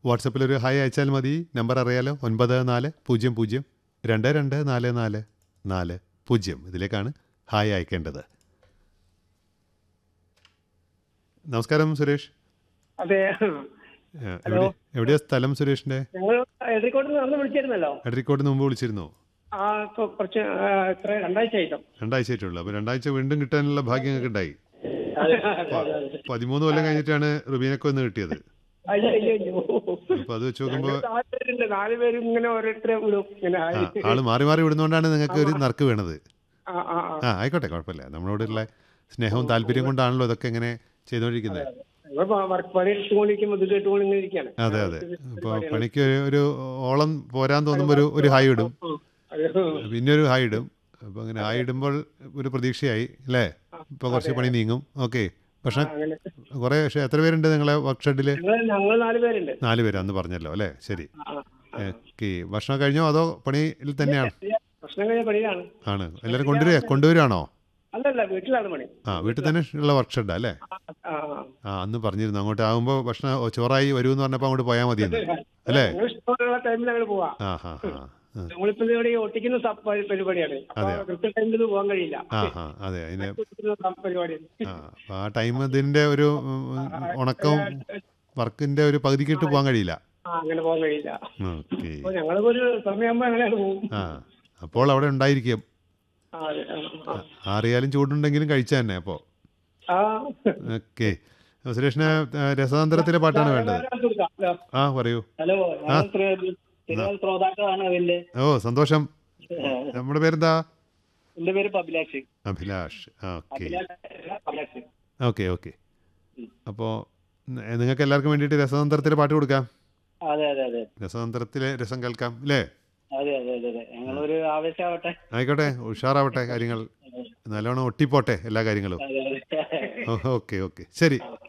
വാട്സപ്പിൽ ഒരു ഹായ് അയച്ചാൽ മതി നമ്പർ അറിയാലോ ഒൻപത് നാല് പൂജ്യം പൂജ്യം രണ്ട് രണ്ട് നാല് നാല് നാല് പൂജ്യം ഇതിലേക്കാണ് ഹായ് അയക്കേണ്ടത് നമസ്കാരം സുരേഷ് അതെ ഏ, എവിടെ എവിടെയാ സ്ഥലം സുരേഷിന്റെ ഞങ്ങൾ എതിർക്കോട്ട് നിന്ന് വിളിച്ചിരുന്നല്ലോ എടരിക്കോട്ട് മുമ്പ് വിളിച്ചിരുന്നോ ആ ഇപ്പൊ കുറച്ച് ആ, എത്ര രണ്ടാഴ്ച ആയിട്ടും രണ്ടാഴ്ച ആയിട്ടുള്ളൂ അപ്പോൾ രണ്ടാഴ്ച വീണ്ടും കിട്ടാനുള്ള ഭാഗ്യം നിങ്ങൾക്ക് ഉണ്ടായി പതിമൂന്ന് കൊല്ലം കഴിഞ്ഞിട്ടാണ് റുബീനൊക്കെ ഒന്ന് കിട്ടിയത് അയ്യോ അയ്യോ അയ്യോ അപ്പോൾ അത് വെച്ച് നോക്കുമ്പോൾ നാല് പേരുണ്ട് നാല് പേരും ഇങ്ങനെ ഓരോരുത്തരെ വിടും ഇങ്ങനെ ആ, ആയി. ആള് മാറി മാറി വിടുന്നോണ്ടാണ് നിങ്ങൾക്ക് ഒരു നറുക്ക് വീണത് ആ ആ ആ ആ ആയിക്കോട്ടെ കുഴപ്പമില്ല നമ്മളോടുള്ള സ്നേഹവും താല്പര്യം കൊണ്ടാണല്ലോ ഇതൊക്കെ ഇങ്ങനെ ചെയ്തുകൊണ്ടിരിക്കുന്നത് ഞങ്ങൾ വർക്ക് പണി എടുത്തുകൊണ്ടിരിക്കുമ്പോൾ ഇത് കേട്ടുകൊണ്ട് ഇങ്ങനെ ഇരിക്കുകയാണ് അതെ അതെ അപ്പോൾ പണിക്ക് ഒരു- ഒരു ഓളം പോരാൻ തോന്നുമ്പോൾ ഒരു ഒരു ഹായ് ഇടും ഉം. അത് പിന്നെ ഒരു ഹായ് ഇടും അപ്പോൾ അങ്ങനെ ഹായ് ഇടുമ്പോൾ ഒരു പ്രതീക്ഷയായി അല്ലേ ഇപ്പോൾ കുറച്ച് പണി നീങ്ങും ഓക്കെ പക്ഷേ അങ്ങനെ കുറേ പക്ഷേ എത്ര പേരുണ്ട് നിങ്ങളെ വർക്ക് ഷെഡിൽ ഞങ്ങൾ ഞങ്ങൾ നാല് പേരുണ്ട് നാല് പേര് അന്ന് പറഞ്ഞല്ലോ അല്ലേ ശരി ആ, ആ. ഓക്കെ ഭക്ഷണം കഴിഞ്ഞോ അതോ പണിയിൽ തന്നെയാണ് പ്രശ്നം കഴിഞ്ഞ പണിയാണ് ആണ് എല്ലാവരും കൊണ്ടുവരിക കൊണ്ടുവരികയാണോ അല്ലല്ല വീട്ടിലാണ് പണി ആ വീട്ടിൽ തന്നെ ഉള്ള വർക്ക് ഷെഡാ അല്ലേ ആ, ആ, ആ. ആ അന്ന് പറഞ്ഞിരുന്നു അങ്ങോട്ട് ആകുമ്പോൾ ഭക്ഷണം ഓ, ചോറായി വരുമെന്ന് പറഞ്ഞപ്പോൾ അങ്ങോട്ട് പോയാൽ മതിയെന്ന് അല്ലേ ഞങ്ങൾ ഇഷ്ടമുള്ള ടൈമിൽ ഞങ്ങൾ പോവാ ആ ഹാ ഹാ ആ. നമ്മളിപ്പോ ഇവിടെ ഈ ഒട്ടിക്കുന്ന സ- പരി- പരിപാടിയാണ് അപ്പൊ കൃത്യ ടൈമിൽ പോകാൻ കഴിയില്ല ആ ഹാ അതെ അതിന് ഒട്ടിക്കുന്ന സം- പരിപാടിയാണ് ആ അപ്പോൾ ആ ടൈം ഇതിൻ്റെ ഒരു ഉം, ഉണക്കവും വർക്കിൻ്റെ ഒരു പകുതിക്കിട്ട് പോകാൻ കഴിയില്ല ആ അങ്ങനെ പോകാൻ കഴിയില്ല ഓക്കെ അപ്പൊ ഞങ്ങളിപ്പോ ഒരു സമയമാകുമ്പോ അങ്ങനെയാണ് പോകും ആ അപ്പോൾ അവിടെ ഉണ്ടായിരിക്കും ആ, അതെ. ആ, ആ. ആറിയാലും ചൂടുണ്ടെങ്കിലും കഴിച്ചാൽ തന്നെ അപ്പോൾ ആ ഓക്കെ സുരേഷിന് ആ, രസതന്ത്രത്തിലെ പാട്ടാണ് വേണ്ടത് ഒരാൾക്ക് കൊടുക്കാം. ഹലോ. ആ പറയൂ ഹലോ ഞാൻ തിരുവനന്തപുരം ശ്രോതാക്കളാണ് അതിന്റെ ഓ സന്തോഷം നമ്മുടെ പേരെന്താ എന്റെ പേര് പബിലാക്ഷ് അഭിലാഷ് ഓക്കെ പബിലാക്ഷ് ഓക്കെ ഓക്കെ അപ്പോൾ നിങ്ങൾക്ക് എല്ലാവർക്കും വേണ്ടിയിട്ട് രസതന്ത്രത്തിലെ പാട്ട് കൊടുക്കാം അതെ അതെ അതെ രസതന്ത്രത്തിലെ രസം കേൾക്കാം അല്ലേ അതെ അതെ അതെ അതെ ഞങ്ങളൊരു ആവേശമാവട്ടെ ആയിക്കോട്ടെ ഉഷാറാവട്ടെ കാര്യങ്ങൾ നല്ലോണം ഒട്ടിപ്പോട്ടെ എല്ലാ കാര്യങ്ങളും അതെ അതെ ഓക്കെ ഓക്കെ ശരി